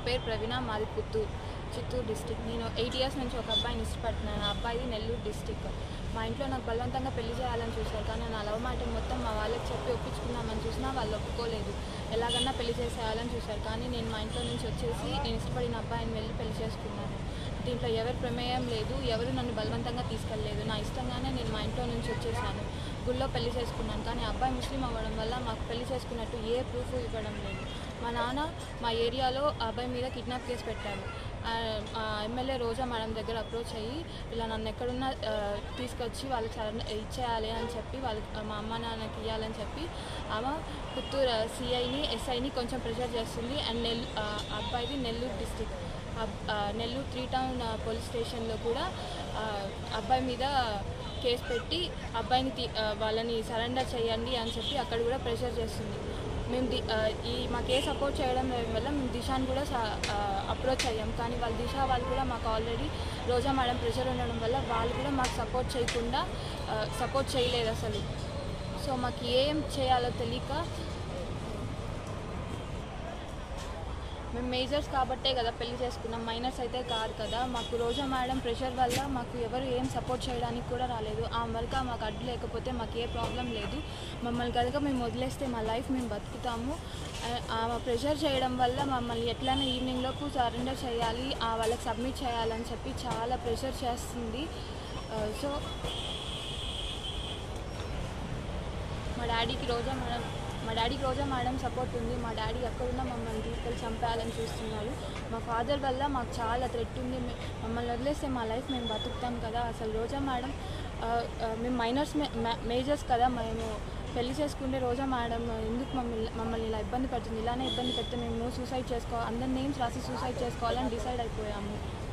పేరు ప్రవీణ మాది పుత్తూరు చిత్తూరు డిస్టిక్ నేను ఎయిట్ ఇయర్స్ నుంచి ఒక అబ్బాయిని ఇష్టపడుతున్నాను ఆ అబ్బాయిది నెల్లూరు డిస్టిక్ మా ఇంట్లో నాకు బలవంతంగా పెళ్లి చేయాలని చూశారు కానీ నా లవ్ మాట మొత్తం మా వాళ్ళకి చెప్పి ఒప్పించుకుందామని చూసినా వాళ్ళు ఒప్పుకోలేదు ఎలాగన్నా పెళ్లి చేసేయాలని చూశారు కానీ నేను మా ఇంట్లో నుంచి వచ్చేసి నేను ఇష్టపడిన అబ్బాయిని వెళ్ళి పెళ్లి చేసుకున్నాను దీంట్లో ఎవరి ప్రమేయం లేదు ఎవరు నన్ను బలవంతంగా తీసుకెళ్ళలేదు నా ఇష్టంగానే నేను మా ఇంట్లో నుంచి వచ్చేసాను గుళ్ళో పెళ్లి చేసుకున్నాను కానీ ఆ అబ్బాయి ముస్లిం అవ్వడం వల్ల మాకు పెళ్లి చేసుకున్నట్టు ఏ ప్రూఫ్ ఇవ్వడం లేదు మా నాన్న మా ఏరియాలో ఆ అబ్బాయి మీద కిడ్నాప్ కేసు పెట్టారు ఆ- ఆ ఎమ్మెల్యే రోజా మేడం దగ్గర అప్రోచ్ అయ్యి ఇలా నన్ను ఎక్కడున్నా ఆ, తీసుకొచ్చి వాళ్ళకి సరెండర్ ఇచ్చేయాలి అని చెప్పి వాళ్ళకి మా అమ్మ నాన్నకి ఇవ్వాలని చెప్పి ఆమె పుత్తూరు సిఐని ఎస్ఐని కొంచెం ప్రెషర్ చేస్తుంది అండ్ నెల్ ఆ అబ్బాయిది నెల్లూరు డిస్టిక్ అబ్- ఆ, నెల్లూరు త్రీ టౌన్ ఆ, పోలీస్ స్టేషన్లో కూడా ఆ, అబ్బాయి మీద కేసు పెట్టి అబ్బాయిని తీ- ఆ, వాళ్ళని సరెండర్ చేయండి అని చెప్పి అక్కడ కూడా ప్రెషర్ చేస్తుంది మేము ది ఆ, ఈ మా కేసు సపోర్ట్ చేయడం వల్ల మేము దిశాని కూడా అప్రోచ్ అయ్యాం కానీ వాళ్ళ దిశ వాళ్ళు కూడా మాకు ఆల్రెడీ రోజా మేడం ప్రెషర్ ఉండడం వల్ల వాళ్ళు కూడా మాకు సపోర్ట్ చేయకుండా సపోర్ట్ చేయలేదు అసలు సో మాకు ఏం చేయాలో తెలియక మేము మేజర్స్ కాబట్టే కదా పెళ్లి చేసుకున్నాం మైనర్స్ అయితే కాదు కదా మాకు రోజా మేడం ప్రెషర్ వల్ల మాకు ఎవరు ఏం సపోర్ట్ చేయడానికి కూడా రాలేదు ఆ వరకు మాకు అడ్డు లేకపోతే మాకు ఏ ప్రాబ్లం లేదు మమ్మల్ని కనుక మేము వదిలేస్తే మా లైఫ్ మేము బతుకుతాము ఆ- ఆమె ప్రెషర్ చేయడం వల్ల మమ్మల్ని ఎట్లైనా ఈవినింగ్ లోపు సరెండర్ చేయాలి ఆ వాళ్ళకి సబ్మిట్ చేయాలని చెప్పి చాలా ప్రెషర్ చేస్తుంది సో మా డాడీకి రోజా మేడం మా డాడీకి రోజా మేడం సపోర్ట్ ఉంది మా డాడీ ఎక్కడున్నా మమ్మల్ని తీసుకెళ్ళి చంపేయాలని చూస్తున్నారు మా ఫాదర్ వల్ల మాకు చాలా థ్రెట్ ఉంది మే- మమ్మల్ని వదిలేస్తే మా లైఫ్ మేము బతుకుతాం కదా అసలు రోజా మేడం ఆ, ఆ, మేము మైనర్స్ మేజర్స్ కదా మేము పెళ్లి చేసుకుంటే రోజా మేడం ఎందుకు మమ్మల్ని మమ్మల్ని ఇలా ఇబ్బంది పెడుతుంది ఇలానే ఇబ్బంది పెడితే మేము సూసైడ్ చేసుకో అందరి నేమ్స్ రాసి సూసైడ్ చేసుకోవాలని డిసైడ్ అయిపోయాము